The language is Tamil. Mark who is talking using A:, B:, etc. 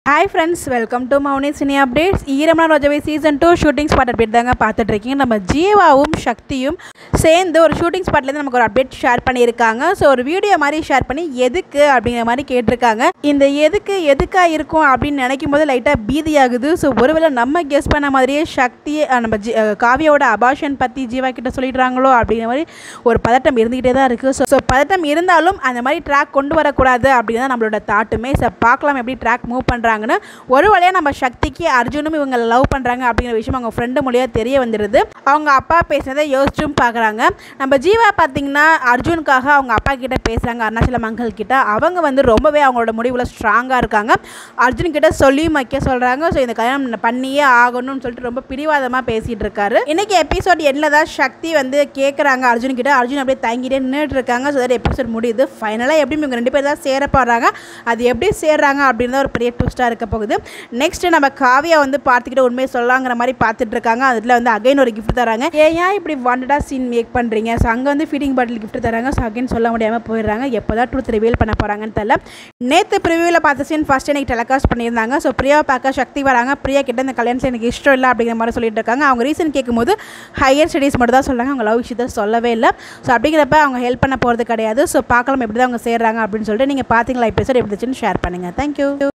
A: hi friends welcome to Mouni cine updates ஈரமான ரோஜாவை season two shooting spot update தாங்க பார்த்துட்டு இருக்கீங்க நம்ம ஜீவாவும் சக்தியும் சேர்ந்து ஒரு ஷூட்டிங் ஸ்பாட்லேருந்து நமக்கு ஒரு அப்டேட் ஷேர் பண்ணியிருக்காங்க ஸோ ஒரு வீடியோ மாதிரி ஷேர் பண்ணி எதுக்கு அப்படிங்கிற மாதிரி கேட்டிருக்காங்க இந்த எதுக்கு எதுக்காக இருக்கும் அப்படின்னு நினைக்கும் போது லைட்டாக பீதியாகுது ஸோ ஒருவேளை நம்ம கெஸ் பண்ண மாதிரியே சக்தி அஹ், நம்ம ஜி அஹ், காவியாவோட அபாஷன் பற்றி ஜீவா கிட்ட சொல்லிடுறாங்களோ அப்படிங்கிற மாதிரி ஒரு பதட்டம் இருந்துக்கிட்டே தான் இருக்குது ஸோ ஸோ பதட்டம் இருந்தாலும் அந்த மாதிரி ட்ராக் கொண்டு வரக்கூடாது அப்படின்னு தான் நம்மளோட தாட்டுமே ஸோ பார்க்கலாம் எப்படி ட்ராக் மூவ் பண்ணுறாங்கன்னு ஒரு வழியாக நம்ம சக்திக்கு அர்ஜுனும் இவங்க லவ் பண்ணுறாங்க அப்படிங்கிற விஷயம் அவங்க ஃப்ரெண்டு மூலியாக தெரிய வந்துடுது அவங்க அப்பா பேசுனதை யோசிச்சும் பார்க்குறாங்க நம்ம ஜீவா பார்த்தீங்கன்னா அர்ஜுனுக்காக அவங்க அப்பா கிட்ட பேசுகிறாங்க அருணாச்சலம் அங்கிள் கிட்ட அவங்க வந்து ரொம்பவே அவங்களோட முடிவில் ஸ்ட்ராங்காக இருக்காங்க அர்ஜுன் கிட்ட சொல்லியும் வைக்க சொல்கிறாங்க ஸோ இந்த கல்யாணம் பண்ணியே ஆகணும்னு சொல்லிட்டு ரொம்ப பிடிவாதமாக பேசிகிட்டு இருக்காரு இன்னைக்கு எபிசோட் எண்ணில் தான் சக்தி வந்து கேட்குறாங்க அர்ஜுன் கிட்ட அர்ஜுன் அப்படியே தங்கிட்டே நின்றுட்டு இருக்காங்க ஸோ தட் எபிசோட் முடியுது ஃபைனலாக எப்படி இவங்க ரெண்டு பேர் தான் சேர போகிறாங்க அது எப்படி சேர்றாங்க அப்படின்னு தான் ஒரு பெரிய ட்விஸ்ட்டாக இருக்க போகுது நெக்ஸ்ட் நம்ம காவியா வந்து பார்த்துக்கிட்டு உண்மையை சொல்லலாங்கிற மாதிரி பார்த்துட்டு இருக்காங்க அதில் வந்து அகைன் ஒரு gift தராங்க ஏன் ஏன் இப்படி வாண்டடாக சீன் மேக் பண்ணுறீங்க ஸோ அங்கே வந்து ஃபீடிங் பாட்டில் gift தராங்க ஸோ அகைன் சொல்ல முடியாமல் போயிடுறாங்க எப்போ தான் ட்ரூத் ரிவீல் பண்ண போகிறாங்கன்னு தெரியல நேற்று ப்ரிவியூவில் பார்த்த சீன் ஃபஸ்ட் எனக்கு டெலகாஸ்ட் பண்ணியிருந்தாங்க ஸோ பிரியாவை பார்க்க சக்தி வராங்க பிரியா கிட்ட இந்த கல்யாணத்தில் எனக்கு இஷ்டம் இல்லை அப்படிங்கிற மாதிரி சொல்லிட்டு இருக்காங்க அவங்க ரீசன் கேட்கும்போது ஹையர் ஸ்டடீஸ் மட்டும் தான் சொல்கிறாங்க அவங்க லவ் விஷயத்தை சொல்லவே இல்லை ஸோ அப்படிங்கிறப்ப அவங்க ஹெல்ப் பண்ண போகிறது கிடையாது ஸோ பார்க்கலாம் எப்படி தான் அவங்க சேர்றாங்க அப்படின்னு சொல்லிட்டு நீங்கள் பார்த்தீங்களா எபிசோட் எப்படி இருந்துச்சுன்னு ஷேர் பண்ணுங்கள் தேங்க்யூ